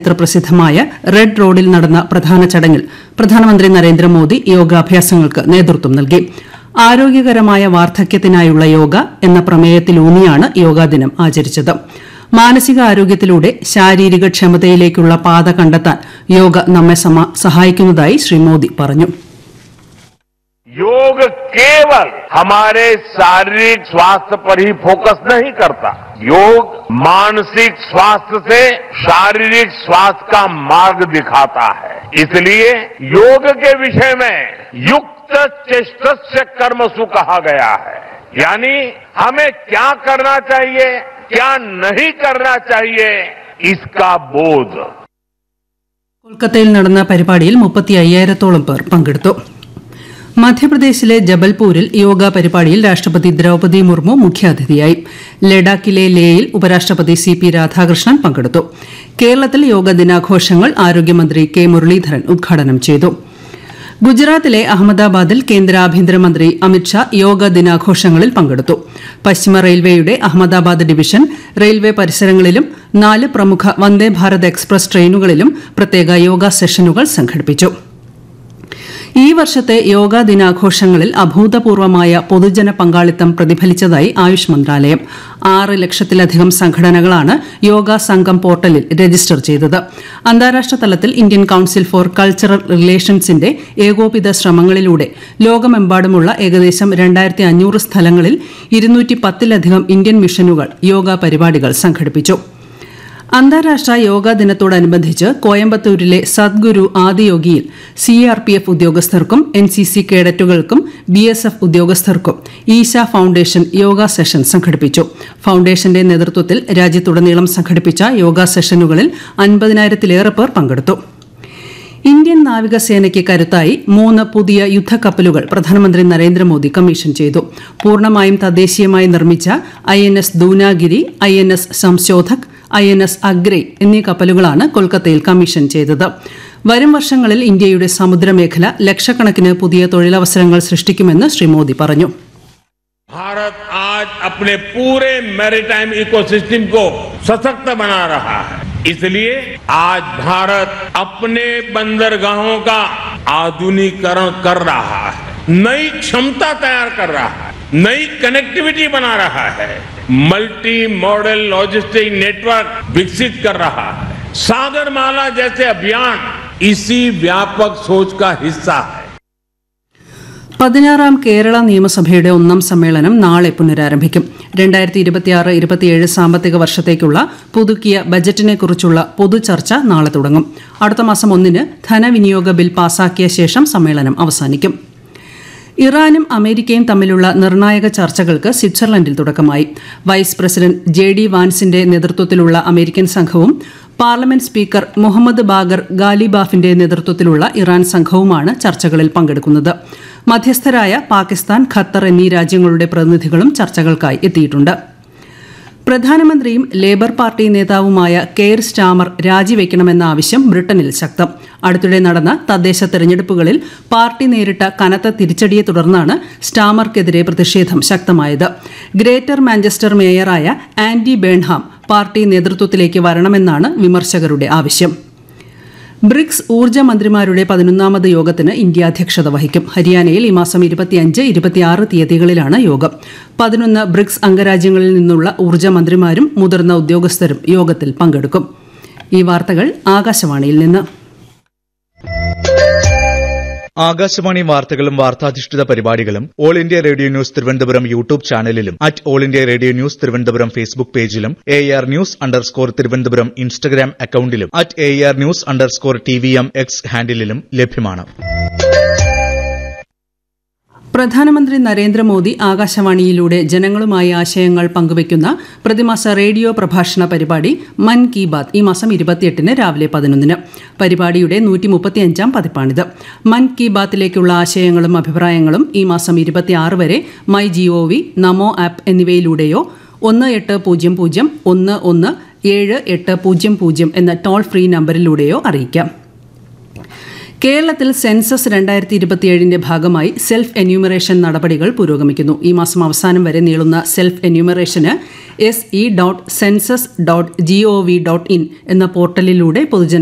ചരിത്ര പ്രസിദ്ധമായ റെഡ് റോഡിൽ നടന്ന പ്രധാന ചടങ്ങിൽ പ്രധാനമന്ത്രി നരേന്ദ്രമോദി യോഗാഭ്യാസങ്ങൾക്ക് നേതൃത്വം നൽകി ആരോഗ്യകരമായ വാർദ്ധക്യത്തിനായുള്ള യോഗ എന്ന പ്രമേയത്തിലൂന്നിയാണ് യോഗാദിനം ആചരിച്ചത് മാനസികാരോഗ്യത്തിലൂടെ ശാരീരിക ക്ഷമതയിലേക്കുള്ള പാത കണ്ടെത്താൻ യോഗ നമ്മെ സമ- സഹായിക്കുന്നതായി ശ്രീ മോദി പറഞ്ഞു योग केवल हमारे शारीरिक स्वास्थ्य पर ही फोकस नहीं करता योग मानसिक स्वास्थ्य से शारीरिक स्वास्थ्य का मार्ग दिखाता है इसलिए योग के विषय में युक्त चेष्टस्य कर्मसु कहा गया है यानी हमें क्या करना चाहिए क्या नहीं करना चाहिए इसका बोध കൊൽക്കത്തയിൽ നടന്ന പരിപാടിയിൽ മുപ്പത്തി അയ്യായിരത്തോളം പേർ പങ്കെടുത്തു മധ്യപ്രദേശിലെ ജബൽപൂരിൽ യോഗ പരിപാടിയിൽ രാഷ്ട്രപതി ദ്രൌപദി മുർമു മുഖ്യാതിഥിയായി ലഡാക്കിലെ ലേയിൽ ഉപരാഷ്ട്രപതി സി പി രാധാകൃഷ്ണൻ പങ്കെടുത്തു കേരളത്തിൽ യോഗ ദിനാഘോഷങ്ങൾ ആരോഗ്യമന്ത്രി കെ മുരളീധരൻ ഉദ്ഘാടനം ചെയ്തു ഗുജറാത്തിലെ അഹമ്മദാബാദിൽ കേന്ദ്ര ആഭ്യന്തരമന്ത്രി അമിത്ഷാ യോഗ ദിനാഘോഷങ്ങളിൽ പങ്കെടുത്തു പശ്ചിമ റെയിൽവേയുടെ അഹമ്മദാബാദ് ഡിവിഷൻ റെയിൽവേ പരിസരങ്ങളിലും നാല് പ്രമുഖ വന്ദേ ഭാരത് എക്സ്പ്രസ് ട്രെയിനുകളിലും പ്രത്യേക യോഗ സെഷനുകൾ സംഘടിപ്പിച്ചു ഈ വർഷത്തെ യോഗാ ദിനാഘോഷങ്ങളിൽ അഭൂതപൂർവമായ പൊതുജന പങ്കാളിത്തം പ്രതിഫലിച്ചതായി ആയുഷ് മന്ത്രാലയം ആറ് ലക്ഷത്തിലധികം സംഘടനകളാണ് യോഗ സംഘം പോർട്ടലിൽ രജിസ്റ്റർ ചെയ്തത് അന്താരാഷ്ട്ര തലത്തിൽ ഇന്ത്യൻ കൌൺസിൽ ഫോർ കൾച്ചറൽ റിലേഷൻസിന്റെ ഏകോപിത ശ്രമങ്ങളിലൂടെ ലോകമെമ്പാടുമുള്ള ഏകദേശം രണ്ടായിരത്തി അഞ്ഞൂറ് സ്ഥലങ്ങളിൽ ഇരുന്നൂറ്റി പത്തിലധികം ഇന്ത്യൻ മിഷനുകൾ യോഗ പരിപാടികൾ സംഘടിപ്പിച്ചു അന്താരാഷ്ട്ര യോഗാ ദിനത്തോടനുബന്ധിച്ച് കോയമ്പത്തൂരിലെ സദ്ഗുരു ആദിയോഗിയിൽ സി ആർ പി എഫ് ഉദ്യോഗസ്ഥർക്കും എൻ സി സി കേഡറ്റുകൾക്കും ബി എസ് എഫ് ഉദ്യോഗസ്ഥർക്കും ഈശ ഫൌണ്ടേഷൻ യോഗ സെഷൻ സംഘടിപ്പിച്ചു ഫൌണ്ടേഷന്റെ നേതൃത്വത്തിൽ രാജ്യത്തുടനീളം സംഘടിപ്പിച്ച യോഗ സെഷനുകളിൽ അൻപതിനായിരത്തിലേറെ പേർ പങ്കെടുത്തു ഇന്ത്യൻ നാവികസേനയ്ക്ക് കരുത്തായി മൂന്ന് പുതിയ യുദ്ധക്കപ്പലുകൾ പ്രധാനമന്ത്രി നരേന്ദ്രമോദി കമ്മീഷൻ ചെയ്തു പൂർണ്ണമായും തദ്ദേശീയമായി നിർമ്മിച്ച I N S Dunagiri I N S Sanshodhak I N S Agray എന്നീ കപ്പലുകളാണ് കൊൽക്കത്തയിൽ കമ്മീഷൻ ചെയ്തത് വരും വർഷങ്ങളിൽ ഇന്ത്യയുടെ സമുദ്രമേഖല ലക്ഷക്കണക്കിന് പുതിയ തൊഴിലവസരങ്ങൾ സൃഷ്ടിക്കുമെന്ന് ശ്രീ മോദി പറഞ്ഞു भारत आज अपने पूरे मैरीटाइम इकोसिस्टम को सशक्त बना रहा है इसलिए आज भारत अपने बंदरगाहों का आधुनिकीकरण कर रहा है नई क्षमता तैयार कर रहा है नई कनेक्टिविटी बना रहा है मल्टी मॉडल लॉजिस्टिक नेटवर्क विकसित कर रहा है सागरमाला जैसे अभियान इसी व्यापक सोच का हिस्सा है പതിനാറാം കേരള നിയമസഭയുടെ ഒന്നാം സമ്മേളനം നാളെ പുനരാരംഭിക്കും രണ്ടായിരത്തി ഇരുപത്തിയാറ് ഇരുപത്തിയേഴ് സാമ്പത്തിക വർഷത്തേക്കുള്ള പുതുക്കിയ ബജറ്റിനെക്കുറിച്ചുള്ള പൊതുചർച്ച നാളെ തുടങ്ങും അടുത്ത മാസം ഒന്നിന് ധനവിനിയോഗ ബിൽ പാസാക്കിയ ശേഷം സമ്മേളനം അവസാനിക്കും ഇറാനും അമേരിക്കയും തമ്മിലുള്ള നിർണായക ചർച്ചകൾക്ക് സ്വിറ്റ്സർലൻഡിൽ തുടക്കമായി വൈസ് പ്രസിഡന്റ് ജെ ഡി വാൻസിന്റെ നേതൃത്വത്തിലുള്ള അമേരിക്കൻ സംഘവും പാർലമെന്റ് സ്പീക്കർ മുഹമ്മദ് ബാഗർ ഗാലിബാഫിന്റെ നേതൃത്വത്തിലുള്ള ഇറാൻ സംഘവുമാണ് ചർച്ചകളിൽ പങ്കെടുക്കുന്നത് മധ്യസ്ഥരായ പാകിസ്ഥാൻ ഖത്തർ എന്നീ രാജ്യങ്ങളുടെ പ്രതിനിധികളും ചർച്ചകൾക്കായി എത്തിയിട്ടുണ്ട് പ്രധാനമന്ത്രിയും ലേബർ പാർട്ടി നേതാവുമായ കെയർ സ്റ്റാമർ രാജിവെക്കണമെന്ന ആവശ്യം ബ്രിട്ടനിൽ ശക്തം അടുത്തിടെ നടന്ന തദ്ദേശ തെരഞ്ഞെടുപ്പുകളിൽ പാർട്ടി നേരിട്ട കനത്ത തിരിച്ചടിയെ തുടർന്നാണ് സ്റ്റാമർക്കെതിരെ പ്രതിഷേധം ശക്തമായത് ഗ്രേറ്റർ മാഞ്ചസ്റ്റർ മേയറായ ആൻഡി ബേൺഹാം പാർട്ടി നേതൃത്വത്തിലേക്ക് വരണമെന്നാണ് വിമർശകരുടെ ആവശ്യം ബ്രിക്സ് ഊർജ്ജ മന്ത്രിമാരുടെ പതിനൊന്നാമത് യോഗത്തിന് ഇന്ത്യ അധ്യക്ഷത വഹിക്കും ഹരിയാനയിൽ ഈ മാസം ഇരുപത്തിയഞ്ച് ഇരുപത്തിയാറ് തീയതികളിലാണ് യോഗം പതിനൊന്ന് ബ്രിക്സ് അംഗരാജ്യങ്ങളിൽ നിന്നുള്ള ഊർജ്ജ മന്ത്രിമാരും മുതിർന്ന ഉദ്യോഗസ്ഥരും യോഗത്തിൽ പങ്കെടുക്കും ഈ വാർത്തകൾ ആകാശവാണിയിൽ നിന്ന് ആകാശവാണി വാർത്തകളും വാർത്താധിഷ്ഠിത പരിപാടികളും All India Radio news Thiruvananthapuram YouTube ചാനലിലും at All India Radio news Thiruvananthapuram Facebook പേജിലും A R news underscore Thiruvananthapuram Instagram അക്കൌണ്ടിലും at A R news underscore T V M X ഹാൻഡിലും ലഭ്യമാണ് പ്രധാനമന്ത്രി നരേന്ദ്രമോദി ആകാശവാണിയിലൂടെ ജനങ്ങളുമായി ആശയങ്ങൾ പങ്കുവയ്ക്കുന്ന പ്രതിമാസ റേഡിയോ പ്രഭാഷണ പരിപാടി മൻ കി ബാത് ഈ മാസം ഇരുപത്തിയെട്ടിന് രാവിലെ പതിനൊന്നിന് പരിപാടിയുടെ നൂറ്റി മുപ്പത്തിയഞ്ചാം പതിപ്പാണിത് മൻ കി ബാത്തിലേക്കുള്ള ആശയങ്ങളും അഭിപ്രായങ്ങളും ഈ മാസം ഇരുപത്തിയാറ് വരെ my G O V NaMo app എന്നിവയിലൂടെയോ ഒന്ന് എട്ട് പൂജ്യം പൂജ്യം ഒന്ന് ഒന്ന് ഏഴ് എട്ട് പൂജ്യം പൂജ്യം എന്ന ടോൾ ഫ്രീ നമ്പറിലൂടെയോ അറിയിക്കാം കേരളത്തിൽ സെൻസസ് രണ്ടായിരത്തി ഇരുപത്തിയേഴിന്റെ ഭാഗമായി സെൽഫ് എന്യൂമറേഷൻ നടപടികൾ പുരോഗമിക്കുന്നു ഈ മാസം അവസാനം വരെ നീളുന്ന സെൽഫ് എന്യൂമറേഷന് S E dot census dot G O V dot in എന്ന പോർട്ടലിലൂടെ പൊതുജന